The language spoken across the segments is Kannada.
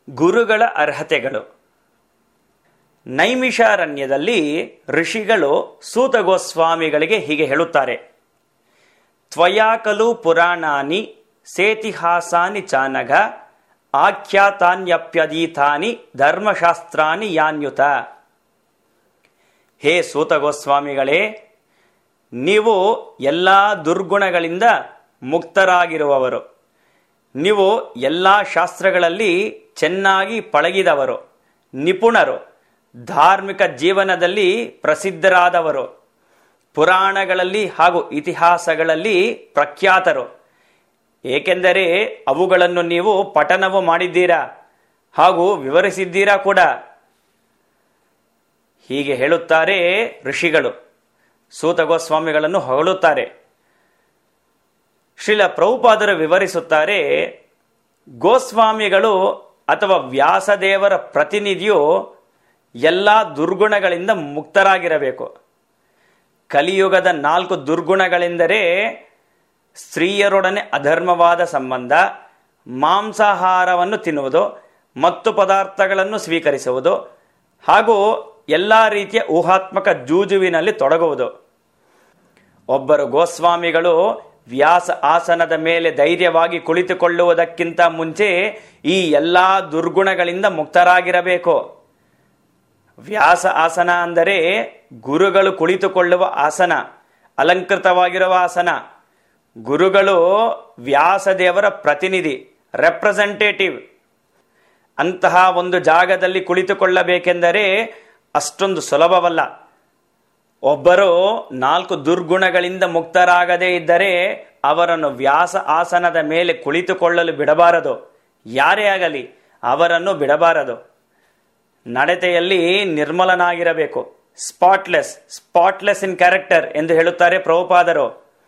ಗುರುಗಳ ಅರ್ಹತೆಗಳು ನೈಮಿಷಾರಣ್ಯದಲ್ಲಿ ಋಷಿಗಳು ಸೂತ ಗೋಸ್ವಾಮಿಗಳಿಗೆ ಹೀಗೆ ಹೇಳುತ್ತಾರೆ ತ್ವಯಾಕಲು ಪುರಾಣಾನಿ ಸೇತಿಹಾಸಾನಿ ಚಾನಘ ಆಖ್ಯಾತಾನ್ಯಪ್ಯದೀತಾನಿ ಧರ್ಮಶಾಸ್ತ್ರಾನಿ ಯಾನ್ಯುತ ಹೇ ಸೂತ ಗೋಸ್ವಾಮಿಗಳೇ ನೀವು ಎಲ್ಲ ದುರ್ಗುಣಗಳಿಂದ ಮುಕ್ತರಾಗಿರುವವರು ನೀವು ಎಲ್ಲ ಶಾಸ್ತ್ರಗಳಲ್ಲಿ ಚೆನ್ನಾಗಿ ಪಳಗಿದವರು ನಿಪುಣರು ಧಾರ್ಮಿಕ ಜೀವನದಲ್ಲಿ ಪ್ರಸಿದ್ಧರಾದವರು ಪುರಾಣಗಳಲ್ಲಿ ಹಾಗೂ ಇತಿಹಾಸಗಳಲ್ಲಿ ಪ್ರಖ್ಯಾತರು ಏಕೆಂದರೆ ಅವುಗಳನ್ನು ನೀವು ಪಠನವು ಮಾಡಿದ್ದೀರಾ ಹಾಗೂ ವಿವರಿಸಿದ್ದೀರಾ ಕೂಡ ಹೀಗೆ ಹೇಳುತ್ತಾರೆ ಋಷಿಗಳು ಸೂತ ಗೋಸ್ವಾಮಿಗಳನ್ನು ಹೊಗಳುತ್ತಾರೆ ಶ್ರೀಲ ಪ್ರಭುಪಾದರು ವಿವರಿಸುತ್ತಾರೆ ಗೋಸ್ವಾಮಿಗಳು ಅಥವಾ ವ್ಯಾಸದೇವರ ಪ್ರತಿನಿಧಿಯು ಎಲ್ಲ ದುರ್ಗುಣಗಳಿಂದ ಮುಕ್ತರಾಗಿರಬೇಕು ಕಲಿಯುಗದ ನಾಲ್ಕು ದುರ್ಗುಣಗಳೆಂದರೆ ಸ್ತ್ರೀಯರೊಡನೆ ಅಧರ್ಮವಾದ ಸಂಬಂಧ ಮಾಂಸಾಹಾರವನ್ನು ತಿನ್ನುವುದು ಮತ್ತು ಪದಾರ್ಥಗಳನ್ನು ಸ್ವೀಕರಿಸುವುದು ಹಾಗೂ ಎಲ್ಲ ರೀತಿಯ ಊಹಾತ್ಮಕ ಜೂಜುವಿನಲ್ಲಿ ತೊಡಗುವುದು ಒಬ್ಬರು ಗೋಸ್ವಾಮಿಗಳು ವ್ಯಾಸ ಆಸನದ ಮೇಲೆ ಧೈರ್ಯವಾಗಿ ಕುಳಿತುಕೊಳ್ಳುವುದಕ್ಕಿಂತ ಮುಂಚೆ ಈ ಎಲ್ಲ ದುರ್ಗುಣಗಳಿಂದ ಮುಕ್ತರಾಗಿರಬೇಕು ವ್ಯಾಸ ಆಸನ ಅಂದರೆ ಗುರುಗಳು ಕುಳಿತುಕೊಳ್ಳುವ ಆಸನ ಅಲಂಕೃತವಾಗಿರುವ ಆಸನ ಗುರುಗಳು ವ್ಯಾಸದೇವರ ಪ್ರತಿನಿಧಿ ರೆಪ್ರೆಸೆಂಟೇಟಿವ್ ಅಂತಹ ಒಂದು ಜಾಗದಲ್ಲಿ ಕುಳಿತುಕೊಳ್ಳಬೇಕೆಂದರೆ ಅಷ್ಟೊಂದು ಸುಲಭವಲ್ಲ ಒಬ್ಬರು ನಾಲ್ಕು ದುರ್ಗುಣಗಳಿಂದ ಮುಕ್ತರಾಗದೇ ಇದ್ದರೆ ಅವರನ್ನು ವ್ಯಾಸ ಆಸನದ ಮೇಲೆ ಕುಳಿತುಕೊಳ್ಳಲು ಬಿಡಬಾರದು ಯಾರೇ ಆಗಲಿ ಅವರನ್ನು ಬಿಡಬಾರದು ನಡತೆಯಲ್ಲಿ ನಿರ್ಮಲನಾಗಿರಬೇಕು ಸ್ಪಾಟ್ಲೆಸ್ ಸ್ಪಾಟ್ಲೆಸ್ ಇನ್ ಕ್ಯಾರೆಕ್ಟರ್ ಎಂದು ಹೇಳುತ್ತಾರೆ ಪ್ರಭುಪಾದರು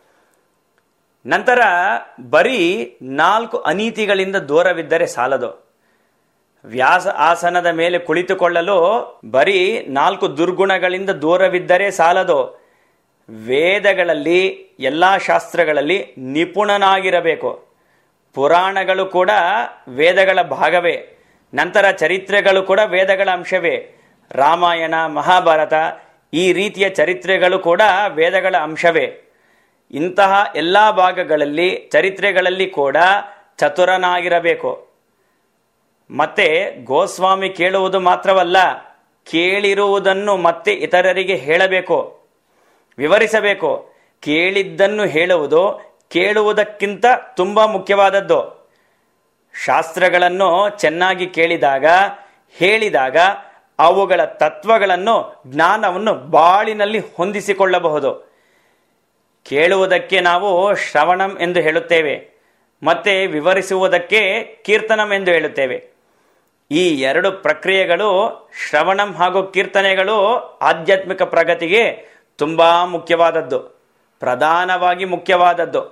ನಂತರ ಬರೀ ನಾಲ್ಕು ಅನೀತಿಗಳಿಂದ ದೂರವಿದ್ದರೆ ಸಾಲದು ವ್ಯಾಸ ಆಸನದ ಮೇಲೆ ಕುಳಿತುಕೊಳ್ಳಲು ಬರೀ ನಾಲ್ಕು ದುರ್ಗುಣಗಳಿಂದ ದೂರವಿದ್ದರೆ ಸಾಲದು ವೇದಗಳಲ್ಲಿ ಎಲ್ಲ ಶಾಸ್ತ್ರಗಳಲ್ಲಿ ನಿಪುಣನಾಗಿರಬೇಕು ಪುರಾಣಗಳು ಕೂಡ ವೇದಗಳ ಭಾಗವೇ ನಂತರ ಚರಿತ್ರೆಗಳು ಕೂಡ ವೇದಗಳ ಅಂಶವೇ ರಾಮಾಯಣ ಮಹಾಭಾರತ ಈ ರೀತಿಯ ಚರಿತ್ರೆಗಳು ಕೂಡ ವೇದಗಳ ಅಂಶವೇ ಇಂತಹ ಎಲ್ಲ ಭಾಗಗಳಲ್ಲಿ ಚರಿತ್ರೆಗಳಲ್ಲಿ ಕೂಡ ಚತುರನಾಗಿರಬೇಕು ಮತ್ತೆ ಗೋಸ್ವಾಮಿ ಕೇಳುವುದು ಮಾತ್ರವಲ್ಲ ಕೇಳಿರುವುದನ್ನು ಮತ್ತೆ ಇತರರಿಗೆ ಹೇಳಬೇಕು ವಿವರಿಸಬೇಕು ಕೇಳಿದ್ದನ್ನು ಹೇಳುವುದು ಕೇಳುವುದಕ್ಕಿಂತ ತುಂಬಾ ಮುಖ್ಯವಾದದ್ದು ಶಾಸ್ತ್ರಗಳನ್ನು ಚೆನ್ನಾಗಿ ಕೇಳಿದಾಗ ಹೇಳಿದಾಗ ಅವುಗಳ ತತ್ವಗಳನ್ನು ಜ್ಞಾನವನ್ನು ಬಾಳಿನಲ್ಲಿ ಹೊಂದಿಸಿಕೊಳ್ಳಬಹುದು ಕೇಳುವುದಕ್ಕೆ ನಾವು ಶ್ರವಣಂ ಎಂದು ಹೇಳುತ್ತೇವೆ ಮತ್ತೆ ವಿವರಿಸುವುದಕ್ಕೆ ಕೀರ್ತನಂ ಎಂದು ಹೇಳುತ್ತೇವೆ ಈ ಎರಡು ಪ್ರಕ್ರಿಯೆಗಳು ಶ್ರವಣಂ ಹಾಗೂ ಕೀರ್ತನೆಗಳು ಆಧ್ಯಾತ್ಮಿಕ ಪ್ರಗತಿಗೆ ತುಂಬಾ ಮುಖ್ಯವಾದದ್ದು ಪ್ರಧಾನವಾಗಿ ಮುಖ್ಯವಾದದ್ದು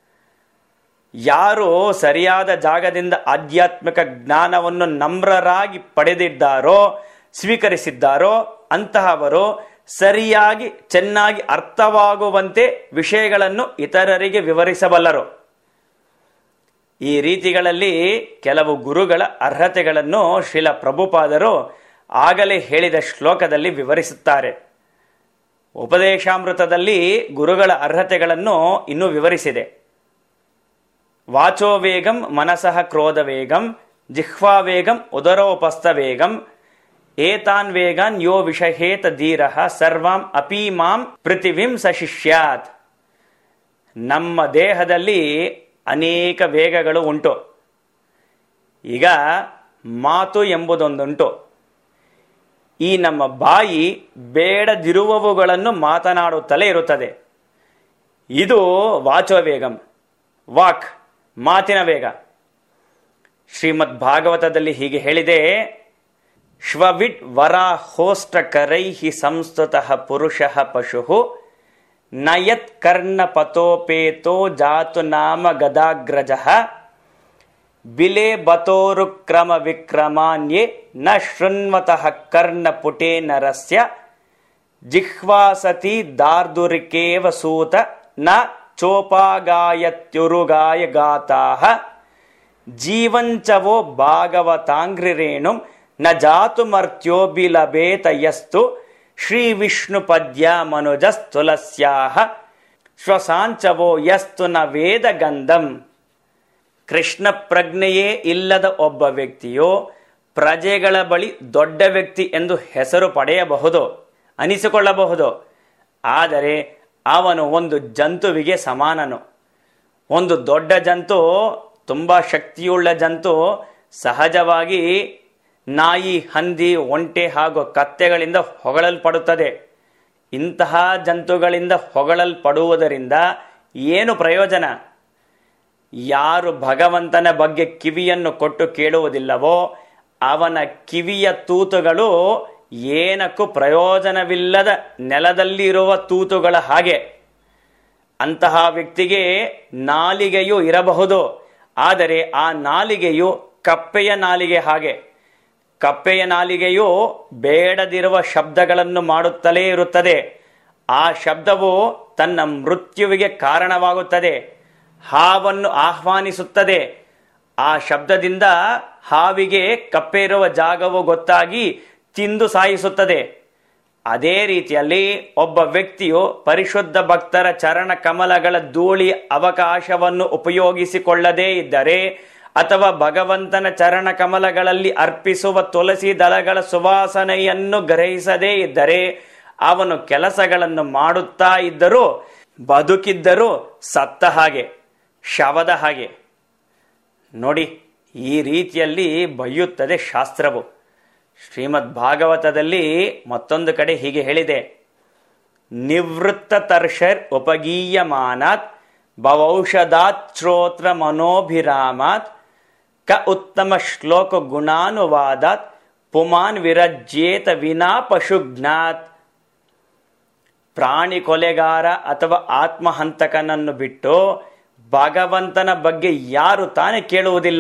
ಯಾರು ಸರಿಯಾದ ಜಾಗದಿಂದ ಆಧ್ಯಾತ್ಮಿಕ ಜ್ಞಾನವನ್ನು ನಮ್ರರಾಗಿ ಪಡೆದಿದ್ದಾರೋ ಸ್ವೀಕರಿಸಿದ್ದಾರೋ ಅಂತಹವರು ಸರಿಯಾಗಿ ಚೆನ್ನಾಗಿ ಅರ್ಥವಾಗುವಂತೆ ವಿಷಯಗಳನ್ನು ಇತರರಿಗೆ ವಿವರಿಸಬಲ್ಲರು ಈ ರೀತಿಗಳಲ್ಲಿ ಕೆಲವು ಗುರುಗಳ ಅರ್ಹತೆಗಳನ್ನು ಶ್ರೀಲ ಪ್ರಭುಪಾದರು ಆಗಲೇ ಹೇಳಿದ ಶ್ಲೋಕದಲ್ಲಿ ವಿವರಿಸುತ್ತಾರೆ ಉಪದೇಶಾಮೃತದಲ್ಲಿ ಗುರುಗಳ ಅರ್ಹತೆಗಳನ್ನು ಇನ್ನೂ ವಿವರಿಸಿದೆ ವಾಚೋ ವೇಗಂ ಮನಸಃ ಕ್ರೋಧ ವೇಗಂ ಜಿಹ್ವಾ ವೇಗಂ ಉದರೋಪಸ್ಥ ವೇಗಂ ಏತಾನ್ ವೇಗಾನ್ ಯೋ ವಿಷಹೇತ ಧೀರ ಸರ್ವಾಂ ಅಪೀಮಾಂ ಪೃಥಿವಿಂ ಸಶಿಷ್ಯಾತ್ ನಮ್ಮ ದೇಹದಲ್ಲಿ ಅನೇಕ ವೇಗಗಳು ಉಂಟು ಈಗ ಮಾತು ಎಂಬುದೊಂದುಂಟು ಈ ನಮ್ಮ ಬಾಯಿ ಬೇಡದಿರುವವುಗಳನ್ನು ಮಾತನಾಡುತ್ತಲೇ ಇರುತ್ತದೆ ಇದು ವಾಚೋ ವೇಗಂ ವಾಕ್ ಮಾತಿನ ವೇಗ ಶ್ರೀಮದ್ ಭಾಗವತದಲ್ಲಿ ಹೀಗೆ ಹೇಳಿದೆ ಶ್ವವಿಟ್ ವರಾಹೋಷ್ಟ ಕರೈಹಿ ಸಂಸ್ತುತಃ ಪುರುಷಃ ಪಶು ನಯತ್ ಕರ್ಣ ಪತೋಪೇತೋ ಜಾತು ನಾಮ ಗದಾಗ್ರಜ ಬಿಲೆ ಬತೋರುಕ್ರಮ ವಿಕ್ರಮಾನ್ಯೆ ನ ಶೃಣ್ವತಃ ಕರ್ಣ ಪುಟೇ ನರಸ್ಯ ಜಿಹ್ವಾಸತಿ ದಾರ್ದುರಿಕೇವ ಸೂತ ನ ಚೋಪಾಗಾಯತ್ಯುರುಗಾಯ ಗಾತಾಹ ಜೀವಂಚವೋ ಭಾಗವತಾಂಗ್ರಿರೇಣು ನ ಜಾತು ಮರ್ತ್ಯೋಬಿಲಬೇತಯಸ್ತು ಶ್ರೀ ವಿಷ್ಣು ಪದ್ಯ ಮನುಜಸ್ತುಲಸ್ಯಾಹ ಶ್ವಸಾಂಚವೋ ಯಸ್ತು ನ ವೇದ ಗಂಧಂ ಕೃಷ್ಣ ಪ್ರಜ್ಞೆಯೇ ಇಲ್ಲದ ಒಬ್ಬ ವ್ಯಕ್ತಿಯು ಪ್ರಜೆಗಳ ಬಳಿ ದೊಡ್ಡ ವ್ಯಕ್ತಿ ಎಂದು ಹೆಸರು ಪಡೆಯಬಹುದು ಅನಿಸಿಕೊಳ್ಳಬಹುದು ಆದರೆ ಅವನು ಒಂದು ಜಂತುವಿಗೆ ಸಮಾನನು ಒಂದು ದೊಡ್ಡ ಜಂತು ತುಂಬ ಶಕ್ತಿಯುಳ್ಳ ಜಂತು ಸಹಜವಾಗಿ ನಾಯಿ ಹಂದಿ ಒಂಟೆ ಹಾಗೂ ಕತ್ತೆಗಳಿಂದ ಹೊಗಳಲ್ಪಡುತ್ತದೆ ಇಂತಹ ಜಂತುಗಳಿಂದ ಹೊಗಳಲ್ಪಡುವುದರಿಂದ ಏನು ಪ್ರಯೋಜನ ಯಾರು ಭಗವಂತನ ಬಗ್ಗೆ ಕಿವಿಯನ್ನು ಕೊಟ್ಟು ಕೇಳುವುದಿಲ್ಲವೋ ಅವನ ಕಿವಿಯ ತೂತುಗಳು ಏನಕ್ಕೂ ಪ್ರಯೋಜನವಿಲ್ಲದ ನೆಲದಲ್ಲಿರುವ ತೂತುಗಳ ಹಾಗೆ ಅಂತಹ ವ್ಯಕ್ತಿಗೆ ನಾಲಿಗೆಯು ಇರಬಹುದು ಆದರೆ ಆ ನಾಲಿಗೆಯು ಕಪ್ಪೆಯ ನಾಲಿಗೆ ಹಾಗೆ ಕಪ್ಪೆಯ ನಾಲಿಗೆಯು ಬೇಡದಿರುವ ಶಬ್ದಗಳನ್ನು ಮಾಡುತ್ತಲೇ ಇರುತ್ತದೆ ಆ ಶಬ್ದವು ತನ್ನ ಮೃತ್ಯುವಿಗೆ ಕಾರಣವಾಗುತ್ತದೆ ಹಾವನ್ನು ಆಹ್ವಾನಿಸುತ್ತದೆ ಆ ಶಬ್ದದಿಂದ ಹಾವಿಗೆ ಕಪ್ಪೆ ಇರುವ ಜಾಗವು ಗೊತ್ತಾಗಿ ತಿಂದು ಸಾಯಿಸುತ್ತದೆ ಅದೇ ರೀತಿಯಲ್ಲಿ ಒಬ್ಬ ವ್ಯಕ್ತಿಯು ಪರಿಶುದ್ಧ ಭಕ್ತರ ಚರಣ ಕಮಲಗಳ ಧೂಳಿ ಅವಕಾಶವನ್ನು ಉಪಯೋಗಿಸಿಕೊಳ್ಳದೇ ಇದ್ದರೆ ಅಥವಾ ಭಗವಂತನ ಚರಣ ಕಮಲಗಳಲ್ಲಿ ಅರ್ಪಿಸುವ ತುಳಸಿ ದಳಗಳ ಸುವಾಸನೆಯನ್ನು ಗ್ರಹಿಸದೇ ಇದ್ದರೆ ಅವನು ಕೆಲಸಗಳನ್ನು ಮಾಡುತ್ತಾ ಇದ್ದರೂ ಬದುಕಿದ್ದರೂ ಸತ್ತ ಹಾಗೆ ಶವದ ಹಾಗೆ ನೋಡಿ ಈ ರೀತಿಯಲ್ಲಿ ಬೈಯುತ್ತದೆ ಶಾಸ್ತ್ರವು ಶ್ರೀಮದ್ ಭಾಗವತದಲ್ಲಿ ಮತ್ತೊಂದು ಕಡೆ ಹೀಗೆ ಹೇಳಿದೆ ನಿವೃತ್ತ ತರ್ಷರ್ ಉಪಗೀಯಮಾನಾತ್ ಭವೌಷಧಾತ್ ಶ್ರೋತ್ರ ಮನೋಭಿರಾಮಾತ್ ಕ ಉತ್ತಮ ಶ್ಲೋಕ ಗುಣಾನುವಾದಾತ್ ಪುಮಾನ್ ವಿರಜ್ಯೇತ ವಿನಾ ಪಶುಜ್ಞಾತ್ ಪ್ರಾಣಿ ಕೊಲೆಗಾರ ಅಥವಾ ಆತ್ಮಹಂತಕನನ್ನು ಬಿಟ್ಟು ಭಗವಂತನ ಬಗ್ಗೆ ಯಾರು ತಾನೇ ಕೇಳುವುದಿಲ್ಲ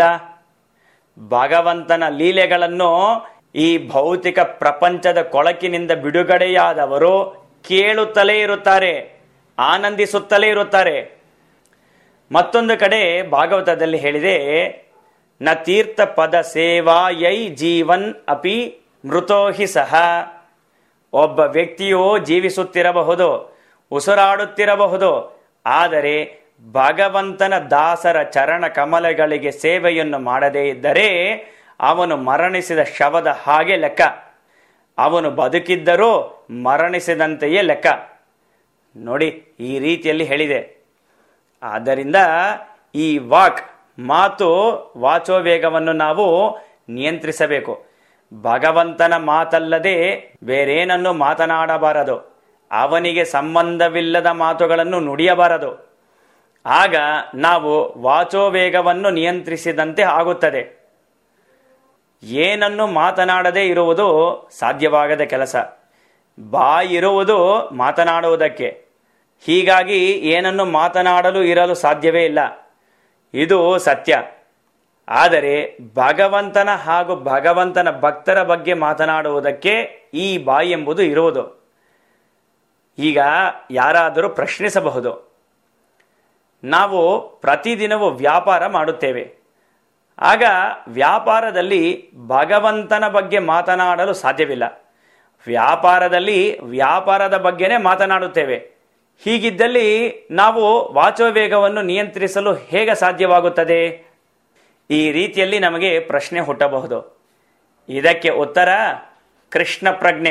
ಭಗವಂತನ ಲೀಲೆಗಳನ್ನು ಈ ಭೌತಿಕ ಪ್ರಪಂಚದ ಕೊಳಕಿನಿಂದ ಬಿಡುಗಡೆಯಾದವರು ಕೇಳುತ್ತಲೇ ಇರುತ್ತಾರೆ ಆನಂದಿಸುತ್ತಲೇ ಇರುತ್ತಾರೆ ಮತ್ತೊಂದು ಕಡೆ ಭಾಗವತದಲ್ಲಿ ಹೇಳಿದೆ ನ ತೀರ್ಥ ಪದ ಸೇವಾಯೈ ಜೀವನ್ ಅಪಿ ಮೃತೋಹಿ ಸಹ ಒಬ್ಬ ವ್ಯಕ್ತಿಯು ಜೀವಿಸುತ್ತಿರಬಹುದು ಉಸಿರಾಡುತ್ತಿರಬಹುದು ಆದರೆ ಭಗವಂತನ ದಾಸರ ಚರಣ ಕಮಲಗಳಿಗೆ ಸೇವೆಯನ್ನು ಮಾಡದೇ ಇದ್ದರೆ ಅವನು ಮರಣಿಸಿದ ಶವದ ಹಾಗೆ ಲೆಕ್ಕ ಅವನು ಬದುಕಿದ್ದರೂ ಮರಣಿಸಿದಂತೆಯೇ ಲೆಕ್ಕ ನೋಡಿ ಈ ರೀತಿಯಲ್ಲಿ ಹೇಳಿದೆ ಆದ್ದರಿಂದ ಈ ವಾಕ್ ಮಾತು ವಾಚೋವೇಗವನ್ನು ನಾವು ನಿಯಂತ್ರಿಸಬೇಕು ಭಗವಂತನ ಮಾತಲ್ಲದೆ ಬೇರೇನನ್ನು ಮಾತನಾಡಬಾರದು ಅವನಿಗೆ ಸಂಬಂಧವಿಲ್ಲದ ಮಾತುಗಳನ್ನು ನುಡಿಯಬಾರದು ಆಗ ನಾವು ವಾಚೋವೇಗವನ್ನು ನಿಯಂತ್ರಿಸಿದಂತೆ ಆಗುತ್ತದೆ ಏನನ್ನು ಮಾತನಾಡದೇ ಇರುವುದು ಸಾಧ್ಯವಾಗದ ಕೆಲಸ ಬಾಯಿರುವುದು ಮಾತನಾಡುವುದಕ್ಕೆ ಹೀಗಾಗಿ ಏನನ್ನು ಮಾತನಾಡಲು ಇರಲು ಸಾಧ್ಯವೇ ಇಲ್ಲ ಇದು ಸತ್ಯ ಆದರೆ ಭಗವಂತನ ಹಾಗೂ ಭಗವಂತನ ಭಕ್ತರ ಬಗ್ಗೆ ಮಾತನಾಡುವುದಕ್ಕೆ ಈ ಬಾಯಿ ಎಂಬುದು ಇರುವುದು ಈಗ ಯಾರಾದರೂ ಪ್ರಶ್ನಿಸಬಹುದು ನಾವು ಪ್ರತಿದಿನವೂ ವ್ಯಾಪಾರ ಮಾಡುತ್ತೇವೆ ಆಗ ವ್ಯಾಪಾರದಲ್ಲಿ ಭಗವಂತನ ಬಗ್ಗೆ ಮಾತನಾಡಲು ಸಾಧ್ಯವಿಲ್ಲ ವ್ಯಾಪಾರದಲ್ಲಿ ವ್ಯಾಪಾರದ ಬಗ್ಗೆನೇ ಮಾತನಾಡುತ್ತೇವೆ ಹೀಗಿದ್ದಲ್ಲಿ ನಾವು ವಾಚೋವೇಗವನ್ನು ನಿಯಂತ್ರಿಸಲು ಹೇಗೆ ಸಾಧ್ಯವಾಗುತ್ತದೆ ಈ ರೀತಿಯಲ್ಲಿ ನಮಗೆ ಪ್ರಶ್ನೆ ಹುಟ್ಟಬಹುದು ಇದಕ್ಕೆ ಉತ್ತರ ಕೃಷ್ಣ ಪ್ರಜ್ಞೆ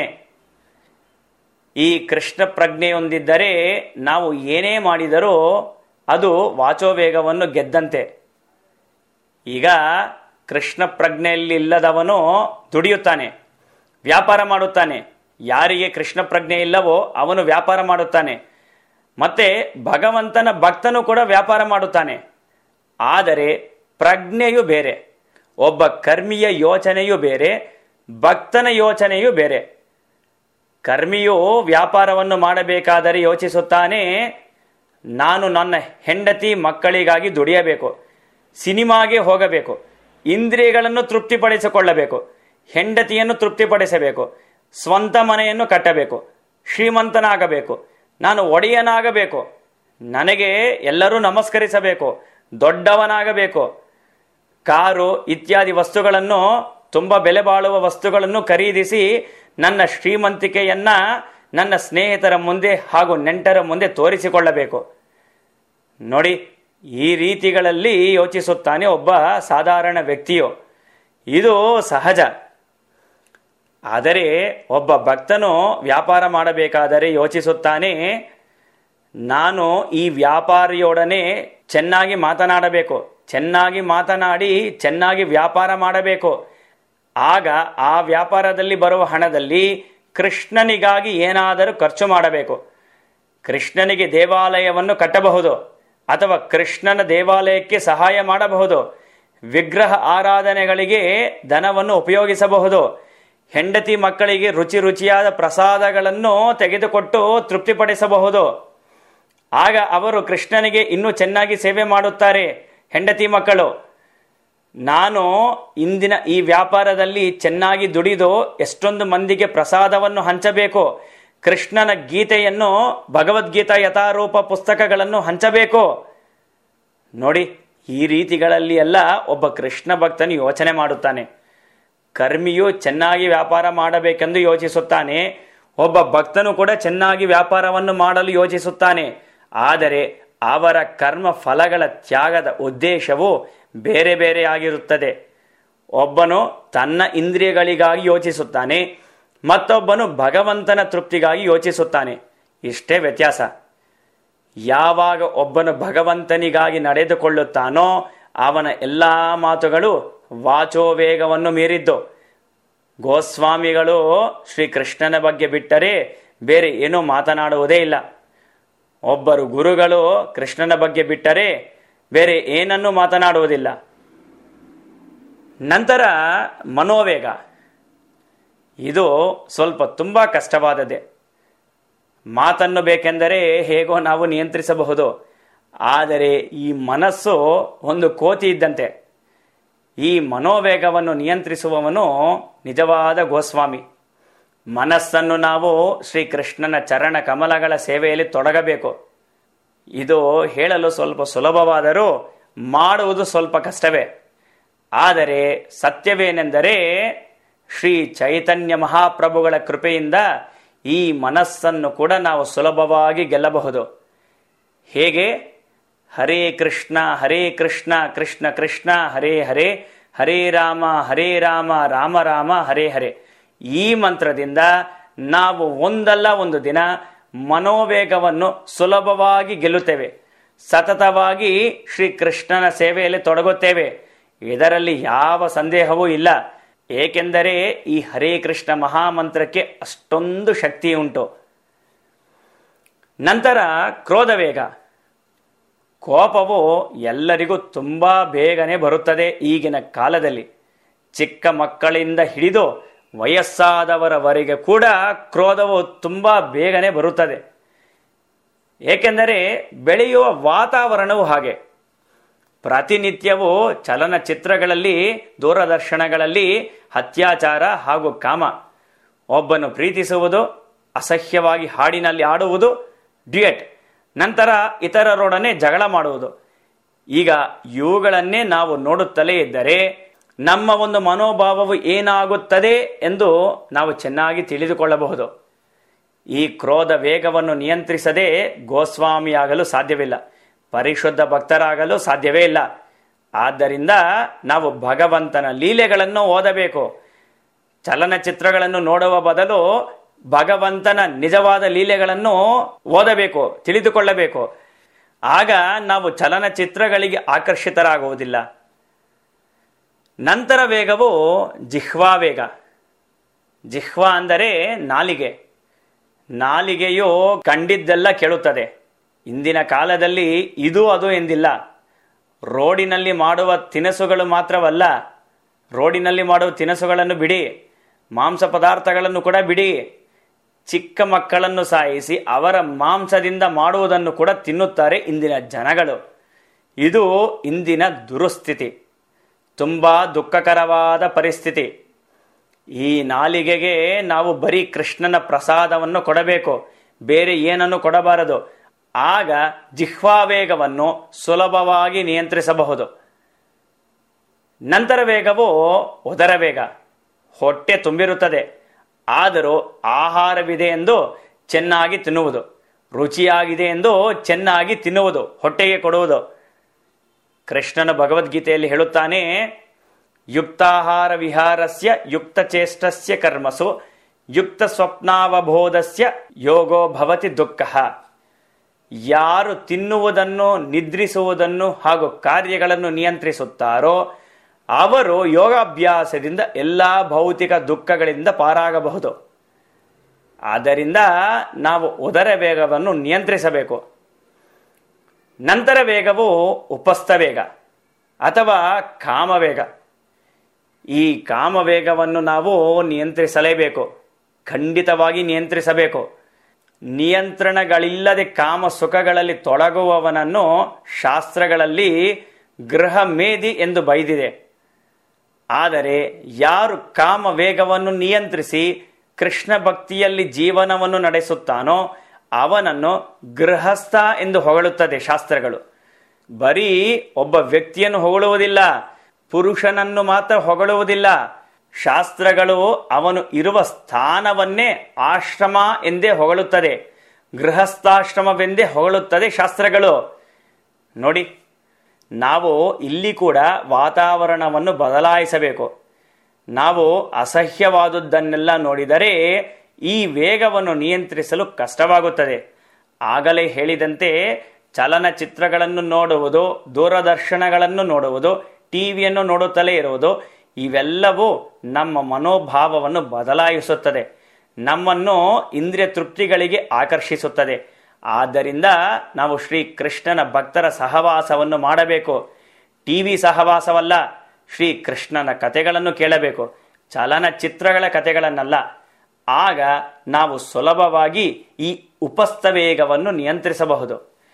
ಈ ಕೃಷ್ಣ ಪ್ರಜ್ಞೆಯೊಂದಿದ್ದರೆ ನಾವು ಏನೇ ಮಾಡಿದರೂ ಅದು ವಾಚೋವೇಗವನ್ನು ಗೆದ್ದಂತೆ ಈಗ ಕೃಷ್ಣ ಪ್ರಜ್ಞೆಯಲ್ಲಿಲ್ಲದವನು ದುಡಿಯುತ್ತಾನೆ ವ್ಯಾಪಾರ ಮಾಡುತ್ತಾನೆ ಯಾರಿಗೆ ಕೃಷ್ಣ ಪ್ರಜ್ಞೆ ಇಲ್ಲವೋ ಅವನು ವ್ಯಾಪಾರ ಮಾಡುತ್ತಾನೆ ಮತ್ತೆ ಭಗವಂತನ ಭಕ್ತನು ಕೂಡ ವ್ಯಾಪಾರ ಮಾಡುತ್ತಾನೆ ಆದರೆ ಪ್ರಜ್ಞೆಯು ಬೇರೆ ಒಬ್ಬ ಕರ್ಮಿಯ ಯೋಚನೆಯು ಬೇರೆ ಭಕ್ತನ ಯೋಚನೆಯು ಬೇರೆ ಕರ್ಮಿಯು ವ್ಯಾಪಾರವನ್ನು ಮಾಡಬೇಕಾದರೆ ಯೋಚಿಸುತ್ತಾನೆ ನಾನು ನನ್ನ ಹೆಂಡತಿ ಮಕ್ಕಳಿಗಾಗಿ ದುಡಿಯಬೇಕು ಸಿನಿಮಾಗೆ ಹೋಗಬೇಕು ಇಂದ್ರಿಯಗಳನ್ನು ತೃಪ್ತಿಪಡಿಸಿಕೊಳ್ಳಬೇಕು ಹೆಂಡತಿಯನ್ನು ತೃಪ್ತಿಪಡಿಸಬೇಕು ಸ್ವಂತ ಮನೆಯನ್ನು ಕಟ್ಟಬೇಕು ಶ್ರೀಮಂತನಾಗಬೇಕು ನಾನು ಒಡೆಯನಾಗಬೇಕು ನನಗೆ ಎಲ್ಲರೂ ನಮಸ್ಕರಿಸಬೇಕು ದೊಡ್ಡವನಾಗಬೇಕು ಕಾರು ಇತ್ಯಾದಿ ವಸ್ತುಗಳನ್ನು ತುಂಬ ಬೆಲೆ ಬಾಳುವ ವಸ್ತುಗಳನ್ನು ಖರೀದಿಸಿ ನನ್ನ ಶ್ರೀಮಂತಿಕೆಯನ್ನ ನನ್ನ ಸ್ನೇಹಿತರ ಮುಂದೆ ಹಾಗೂ ನೆಂಟರ ಮುಂದೆ ತೋರಿಸಿಕೊಳ್ಳಬೇಕು ನೋಡಿ ಈ ರೀತಿಗಳಲ್ಲಿ ಯೋಚಿಸುತ್ತಾನೆ ಒಬ್ಬ ಸಾಧಾರಣ ವ್ಯಕ್ತಿಯು ಇದು ಸಹಜ ಆದರೆ ಒಬ್ಬ ಭಕ್ತನು ವ್ಯಾಪಾರ ಮಾಡಬೇಕಾದರೆ ಯೋಚಿಸುತ್ತಾನೆ ನಾನು ಈ ವ್ಯಾಪಾರಿಯೊಡನೆ ಚೆನ್ನಾಗಿ ಮಾತನಾಡಬೇಕು ಚೆನ್ನಾಗಿ ಮಾತನಾಡಿ ಚೆನ್ನಾಗಿ ವ್ಯಾಪಾರ ಮಾಡಬೇಕು ಆಗ ಆ ವ್ಯಾಪಾರದಲ್ಲಿ ಬರುವ ಹಣದಲ್ಲಿ ಕೃಷ್ಣನಿಗಾಗಿ ಏನಾದರೂ ಖರ್ಚು ಮಾಡಬೇಕು ಕೃಷ್ಣನಿಗೆ ದೇವಾಲಯವನ್ನು ಕಟ್ಟಬಹುದು ಅಥವಾ ಕೃಷ್ಣನ ದೇವಾಲಯಕ್ಕೆ ಸಹಾಯ ಮಾಡಬಹುದು ವಿಗ್ರಹ ಆರಾಧನೆಗಳಿಗೆ ಧನವನ್ನು ಉಪಯೋಗಿಸಬಹುದು ಹೆಂಡತಿ ಮಕ್ಕಳಿಗೆ ರುಚಿ ರುಚಿಯಾದ ಪ್ರಸಾದಗಳನ್ನು ತೆಗೆದುಕೊಟ್ಟು ತೃಪ್ತಿಪಡಿಸಬಹುದು ಆಗ ಅವರು ಕೃಷ್ಣನಿಗೆ ಇನ್ನೂ ಚೆನ್ನಾಗಿ ಸೇವೆ ಮಾಡುತ್ತಾರೆ ಹೆಂಡತಿ ಮಕ್ಕಳು ನಾನು ಇಂದಿನ ಈ ವ್ಯಾಪಾರದಲ್ಲಿ ಚೆನ್ನಾಗಿ ದುಡಿದು ಎಷ್ಟೊಂದು ಮಂದಿಗೆ ಪ್ರಸಾದವನ್ನು ಹಂಚಬೇಕು ಕೃಷ್ಣನ ಗೀತೆಯನ್ನು ಭಗವದ್ಗೀತಾ ಯಥಾರೂಪ ಪುಸ್ತಕಗಳನ್ನು ಹಂಚಬೇಕು ನೋಡಿ ಈ ರೀತಿಗಳಲ್ಲಿ ಎಲ್ಲ ಒಬ್ಬ ಕೃಷ್ಣ ಭಕ್ತನು ಯೋಚನೆ ಮಾಡುತ್ತಾನೆ ಕರ್ಮಿಯು ಚೆನ್ನಾಗಿ ವ್ಯಾಪಾರ ಮಾಡಬೇಕೆಂದು ಯೋಚಿಸುತ್ತಾನೆ ಒಬ್ಬ ಭಕ್ತನು ಕೂಡ ಚೆನ್ನಾಗಿ ವ್ಯಾಪಾರವನ್ನು ಮಾಡಲು ಯೋಚಿಸುತ್ತಾನೆ ಆದರೆ ಅವರ ಕರ್ಮ ಫಲಗಳ ತ್ಯಾಗದ ಉದ್ದೇಶವು ಬೇರೆ ಬೇರೆ ಆಗಿರುತ್ತದೆ ಒಬ್ಬನು ತನ್ನ ಇಂದ್ರಿಯಗಳಿಗಾಗಿ ಯೋಚಿಸುತ್ತಾನೆ ಮತ್ತೊಬ್ಬನು ಭಗವಂತನ ತೃಪ್ತಿಗಾಗಿ ಯೋಚಿಸುತ್ತಾನೆ ಇಷ್ಟೇ ವ್ಯತ್ಯಾಸ ಯಾವಾಗ ಒಬ್ಬನು ಭಗವಂತನಿಗಾಗಿ ನಡೆದುಕೊಳ್ಳುತ್ತಾನೋ ಅವನ ಎಲ್ಲಾ ಮಾತುಗಳು ವಾಚೋ ವೇಗವನ್ನು ಮೀರಿದ್ದು ಗೋಸ್ವಾಮಿಗಳು ಶ್ರೀಕೃಷ್ಣನ ಬಗ್ಗೆ ಬಿಟ್ಟರೆ ಬೇರೆ ಏನೂ ಮಾತನಾಡುವುದೇ ಇಲ್ಲ ಒಬ್ಬರು ಗುರುಗಳು ಕೃಷ್ಣನ ಬಗ್ಗೆ ಬಿಟ್ಟರೆ ಬೇರೆ ಏನನ್ನೂ ಮಾತನಾಡುವುದಿಲ್ಲ ನಂತರ ಮನೋವೇಗ ಇದು ಸ್ವಲ್ಪ ತುಂಬ ಕಷ್ಟವಾದದ್ದೇ ಮಾತನ್ನು ಬೇಕೆಂದರೆ ಹೇಗೋ ನಾವು ನಿಯಂತ್ರಿಸಬಹುದು ಆದರೆ ಈ ಮನಸ್ಸು ಒಂದು ಕೋತಿ ಇದ್ದಂತೆ ಈ ಮನೋವೇಗವನ್ನು ನಿಯಂತ್ರಿಸುವವನು ನಿಜವಾದ ಗೋಸ್ವಾಮಿ ಮನಸ್ಸನ್ನು ನಾವು ಶ್ರೀಕೃಷ್ಣನ ಚರಣ ಕಮಲಗಳ ಸೇವೆಯಲ್ಲಿ ತೊಡಗಬೇಕು ಇದು ಹೇಳಲು ಸ್ವಲ್ಪ ಸುಲಭವಾದರೂ ಮಾಡುವುದು ಸ್ವಲ್ಪ ಕಷ್ಟವೇ ಆದರೆ ಸತ್ಯವೇನೆಂದರೆ ಶ್ರೀ ಚೈತನ್ಯ ಮಹಾಪ್ರಭುಗಳ ಕೃಪೆಯಿಂದ ಈ ಮನಸ್ಸನ್ನು ಕೂಡ ನಾವು ಸುಲಭವಾಗಿ ಗೆಲ್ಲಬಹುದು ಹೇಗೆ ಹರೇ ಕೃಷ್ಣ ಹರೇ ಕೃಷ್ಣ ಕೃಷ್ಣ ಕೃಷ್ಣ ಹರೇ ಹರೇ ಹರೇ ರಾಮ ಹರೇ ರಾಮ ರಾಮ ರಾಮ ಹರೇ ಹರೇ ಈ ಮಂತ್ರದಿಂದ ನಾವು ಒಂದಲ್ಲ ಒಂದು ದಿನ ಮನೋವೇಗವನ್ನು ಸುಲಭವಾಗಿ ಗೆಲ್ಲುತ್ತೇವೆ ಸತತವಾಗಿ ಶ್ರೀ ಕೃಷ್ಣನ ಸೇವೆಯಲ್ಲಿ ತೊಡಗುತ್ತೇವೆ ಇದರಲ್ಲಿ ಯಾವ ಸಂದೇಹವೂ ಇಲ್ಲ ಏಕೆಂದರೆ ಈ ಹರೇ ಕೃಷ್ಣ ಮಹಾಮಂತ್ರಕ್ಕೆ ಅಷ್ಟೊಂದು ಶಕ್ತಿ ಉಂಟು ನಂತರ ಕ್ರೋಧವೇಗ ಕೋಪವು ಎಲ್ಲರಿಗೂ ತುಂಬ ಬೇಗನೆ ಬರುತ್ತದೆ ಈಗಿನ ಕಾಲದಲ್ಲಿ ಚಿಕ್ಕ ಮಕ್ಕಳಿಂದ ಹಿಡಿದು ವಯಸ್ಸಾದವರವರೆಗೆ ಕೂಡ ಕ್ರೋಧವು ತುಂಬ ಬೇಗನೆ ಬರುತ್ತದೆ ಏಕೆಂದರೆ ಬೆಳೆಯುವ ವಾತಾವರಣವು ಹಾಗೆ ಪ್ರತಿನಿತ್ಯವೂ ಚಲನಚಿತ್ರಗಳಲ್ಲಿ ದೂರದರ್ಶನಗಳಲ್ಲಿ ಅತ್ಯಾಚಾರ ಹಾಗೂ ಕಾಮ ಒಬ್ಬನು ಪ್ರೀತಿಸುವುದು ಅಸಹ್ಯವಾಗಿ ಹಾಡಿನಲ್ಲಿ ಆಡುವುದು ಡ್ಯುಯೆಟ್ ನಂತರ ಇತರರೊಡನೆ ಜಗಳ ಮಾಡುವುದು ಈಗ ಇವುಗಳನ್ನೇ ನಾವು ನೋಡುತ್ತಲೇ ಇದ್ದರೆ ನಮ್ಮ ಒಂದು ಮನೋಭಾವವು ಏನಾಗುತ್ತದೆ ಎಂದು ನಾವು ಚೆನ್ನಾಗಿ ತಿಳಿದುಕೊಳ್ಳಬಹುದು ಈ ಕ್ರೋಧ ವೇಗವನ್ನು ನಿಯಂತ್ರಿಸದೆ ಗೋಸ್ವಾಮಿಯಾಗಲು ಸಾಧ್ಯವಿಲ್ಲ ಪರಿಶುದ್ಧ ಭಕ್ತರಾಗಲು ಸಾಧ್ಯವೇ ಇಲ್ಲ ಆದ್ದರಿಂದ ನಾವು ಭಗವಂತನ ಲೀಲೆಗಳನ್ನು ಓದಬೇಕು ಚಲನಚಿತ್ರಗಳನ್ನು ನೋಡುವ ಬದಲು ಭಗವಂತನ ನಿಜವಾದ ಲೀಲೆಗಳನ್ನು ಓದಬೇಕು ತಿಳಿದುಕೊಳ್ಳಬೇಕು ಆಗ ನಾವು ಚಲನಚಿತ್ರಗಳಿಗೆ ಆಕರ್ಷಿತರಾಗುವುದಿಲ್ಲ ನಂತರ ವೇಗವು ಜಿಹ್ವಾ ವೇಗ ಜಿಹ್ವಾ ಅಂದರೆ ನಾಲಿಗೆ ನಾಲಿಗೆಯು ಕಂಡಿದ್ದೆಲ್ಲ ಕೇಳುತ್ತದೆ ಇಂದಿನ ಕಾಲದಲ್ಲಿ ಇದು ಅದು ಎಂದಿಲ್ಲ ರೋಡಿನಲ್ಲಿ ಮಾಡುವ ತಿನಸುಗಳು ಮಾತ್ರವಲ್ಲ ರೋಡಿನಲ್ಲಿ ಮಾಡುವ ತಿನಸುಗಳನ್ನು ಬಿಡಿ ಮಾಂಸ ಪದಾರ್ಥಗಳನ್ನು ಕೂಡ ಬಿಡಿ ಚಿಕ್ಕ ಮಕ್ಕಳನ್ನು ಸಾಯಿಸಿ ಅವರ ಮಾಂಸದಿಂದ ಮಾಡುವುದನ್ನು ಕೂಡ ತಿನ್ನುತ್ತಾರೆ ಇಂದಿನ ಜನಗಳು ಇದು ಇಂದಿನ ದುರುಸ್ಥಿತಿ ತುಂಬ ದುಃಖಕರವಾದ ಪರಿಸ್ಥಿತಿ ಈ ನಾಲಿಗೆಗೆ ನಾವು ಬರೀ ಕೃಷ್ಣನ ಪ್ರಸಾದವನ್ನು ಕೊಡಬೇಕು ಬೇರೆ ಏನನ್ನು ಕೊಡಬಾರದು ಆಗ ಜಿಹ್ವಾವೇಗವನ್ನು ಸುಲಭವಾಗಿ ನಿಯಂತ್ರಿಸಬಹುದು ನಂತರ ವೇಗವು ಉದರ ವೇಗ ಹೊಟ್ಟೆ ತುಂಬಿರುತ್ತದೆ ಆದರೂ ಆಹಾರವಿದೆ ಎಂದು ಚೆನ್ನಾಗಿ ತಿನ್ನುವುದು ರುಚಿಯಾಗಿದೆ ಎಂದು ಚೆನ್ನಾಗಿ ತಿನ್ನುವುದು ಹೊಟ್ಟೆಗೆ ಕೊಡುವುದು ಕೃಷ್ಣನ ಭಗವದ್ಗೀತೆಯಲ್ಲಿ ಹೇಳುತ್ತಾನೆ ಯುಕ್ತಾಹಾರ ವಿಹಾರಸ್ಯ ಯುಕ್ತ ಚೇಷ್ಟಸ್ಯ ಕರ್ಮಸು ಯುಕ್ತ ಸ್ವಪ್ನಾವಬೋಧಸ್ಯ ಯೋಗೋ ಭವತಿ ದುಃಖ ಯಾರು ತಿನ್ನುವುದನ್ನು ನಿದ್ರಿಸುವುದನ್ನು ಹಾಗೂ ಕಾರ್ಯಗಳನ್ನು ನಿಯಂತ್ರಿಸುತ್ತಾರೋ ಅವರು ಯೋಗಾಭ್ಯಾಸದಿಂದ ಎಲ್ಲಾ ಭೌತಿಕ ದುಃಖಗಳಿಂದ ಪಾರಾಗಬಹುದು ಆದ್ದರಿಂದ ನಾವು ಉದರ ವೇಗವನ್ನು ನಿಯಂತ್ರಿಸಬೇಕು ನಂತರ ವೇಗವು ಉಪಸ್ಥ ವೇಗ ಅಥವಾ ಕಾಮವೇಗ ಈ ಕಾಮವೇಗವನ್ನು ನಾವು ನಿಯಂತ್ರಿಸಲೇಬೇಕು ಖಂಡಿತವಾಗಿ ನಿಯಂತ್ರಿಸಬೇಕು ನಿಯಂತ್ರಣಗಳಿಲ್ಲದೆ ಕಾಮ ಸುಖಗಳಲ್ಲಿ ತೊಡಗುವವನನ್ನು ಶಾಸ್ತ್ರಗಳಲ್ಲಿ ಗೃಹ ಮೇದಿ ಎಂದು ಬೈದಿದೆ ಆದರೆ ಯಾರು ಕಾಮ ವೇಗವನ್ನು ನಿಯಂತ್ರಿಸಿ ಕೃಷ್ಣ ಭಕ್ತಿಯಲ್ಲಿ ಜೀವನವನ್ನು ನಡೆಸುತ್ತಾನೋ ಅವನನ್ನು ಗೃಹಸ್ಥ ಎಂದು ಹೊಗಳುತ್ತದೆ ಶಾಸ್ತ್ರಗಳು ಬರೀ ಒಬ್ಬ ವ್ಯಕ್ತಿಯನ್ನು ಹೊಗಳುವುದಿಲ್ಲ ಪುರುಷನನ್ನು ಮಾತ್ರ ಹೊಗಳುವುದಿಲ್ಲ ಶಾಸ್ತ್ರಗಳು ಅವನು ಇರುವ ಸ್ಥಾನವನ್ನೇ ಆಶ್ರಮ ಎಂದೇ ಹೊಗಳುತ್ತದೆ ಗೃಹಸ್ಥಾಶ್ರಮವೆಂದೇ ಹೊಗಳುತ್ತದೆ ಶಾಸ್ತ್ರಗಳು ನೋಡಿ ನಾವು ಇಲ್ಲಿ ಕೂಡ ವಾತಾವರಣವನ್ನು ಬದಲಾಯಿಸಬೇಕು ನಾವು ಅಸಹ್ಯವಾದುದನ್ನೆಲ್ಲ ನೋಡಿದರೆ ಈ ವೇಗವನ್ನು ನಿಯಂತ್ರಿಸಲು ಕಷ್ಟವಾಗುತ್ತದೆ ಆಗಲೇ ಹೇಳಿದಂತೆ ಚಲನಚಿತ್ರಗಳನ್ನು ನೋಡುವುದು ದೂರದರ್ಶನಗಳನ್ನು ನೋಡುವುದು ಟಿವಿಯನ್ನು ನೋಡುತ್ತಲೇ ಇರುವುದು ಇವೆಲ್ಲವೂ ನಮ್ಮ ಮನೋಭಾವವನ್ನು ಬದಲಾಯಿಸುತ್ತದೆ ನಮ್ಮನ್ನು ಇಂದ್ರಿಯ ತೃಪ್ತಿಗಳಿಗೆ ಆಕರ್ಷಿಸುತ್ತದೆ ಆದ್ದರಿಂದ ನಾವು ಶ್ರೀ ಕೃಷ್ಣನ ಭಕ್ತರ ಸಹವಾಸವನ್ನು ಮಾಡಬೇಕು ಟಿವಿ ಸಹವಾಸವಲ್ಲ ಶ್ರೀ ಕೃಷ್ಣನ ಕಥೆಗಳನ್ನು ಕೇಳಬೇಕು ಚಲನಚಿತ್ರಗಳ ಕಥೆಗಳನ್ನಲ್ಲ ಆಗ ನಾವು ಸುಲಭವಾಗಿ ಈ ಉಪಸ್ಥ ವೇಗವನ್ನು ನಿಯಂತ್ರಿಸಬಹುದು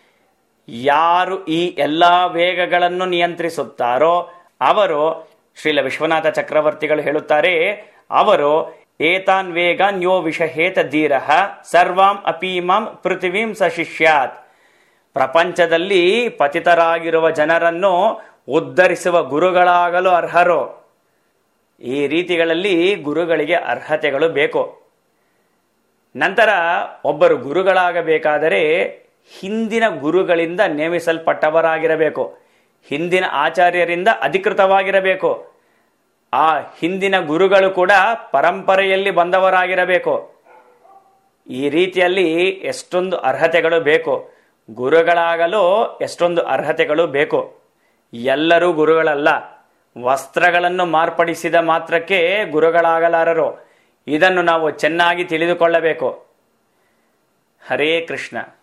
ಯಾರು ಈ ಎಲ್ಲ ವೇಗಗಳನ್ನು ನಿಯಂತ್ರಿಸುತ್ತಾರೋ ಅವರು ಶ್ರೀಲ ವಿಶ್ವನಾಥ ಚಕ್ರವರ್ತಿಗಳು ಹೇಳುತ್ತಾರೆ ಅವರು ಏತಾನ್ ವೇಗಾನ್ ಯೋ ವಿಷಹೇತ ಧೀರ ಸರ್ವಾಂ ಅಪೀಮಾಂ ಪೃಥಿವೀಂ ಸಶಿಷ್ಯಾತ್ ಪ್ರಪಂಚದಲ್ಲಿ ಪತಿತರಾಗಿರುವ ಜನರನ್ನು ಉದ್ಧರಿಸುವ ಗುರುಗಳಾಗಲು ಅರ್ಹರು ಈ ರೀತಿಗಳಲ್ಲಿ ಗುರುಗಳಿಗೆ ಅರ್ಹತೆಗಳು ಬೇಕು ನಂತರ ಒಬ್ಬರು ಗುರುಗಳಾಗಬೇಕಾದರೆ ಹಿಂದಿನ ಗುರುಗಳಿಂದ ನೇಮಿಸಲ್ಪಟ್ಟವರಾಗಿರಬೇಕು ಹಿಂದಿನ ಆಚಾರ್ಯರಿಂದ ಅಧಿಕೃತವಾಗಿರಬೇಕು ಆ ಹಿಂದಿನ ಗುರುಗಳು ಕೂಡ ಪರಂಪರೆಯಲ್ಲಿ ಬಂದವರಾಗಿರಬೇಕು ಈ ರೀತಿಯಲ್ಲಿ ಎಷ್ಟೊಂದು ಅರ್ಹತೆಗಳು ಬೇಕು ಗುರುಗಳಾಗಲು ಎಷ್ಟೊಂದು ಅರ್ಹತೆಗಳು ಬೇಕು ಎಲ್ಲರೂ ಗುರುಗಳಲ್ಲ ವಸ್ತ್ರಗಳನ್ನು ಮಾರ್ಪಡಿಸಿದ ಮಾತ್ರಕ್ಕೆ ಗುರುಗಳಾಗಲಾರರು ಇದನ್ನು ನಾವು ಚೆನ್ನಾಗಿ ತಿಳಿದುಕೊಳ್ಳಬೇಕು ಹರೇ ಕೃಷ್ಣ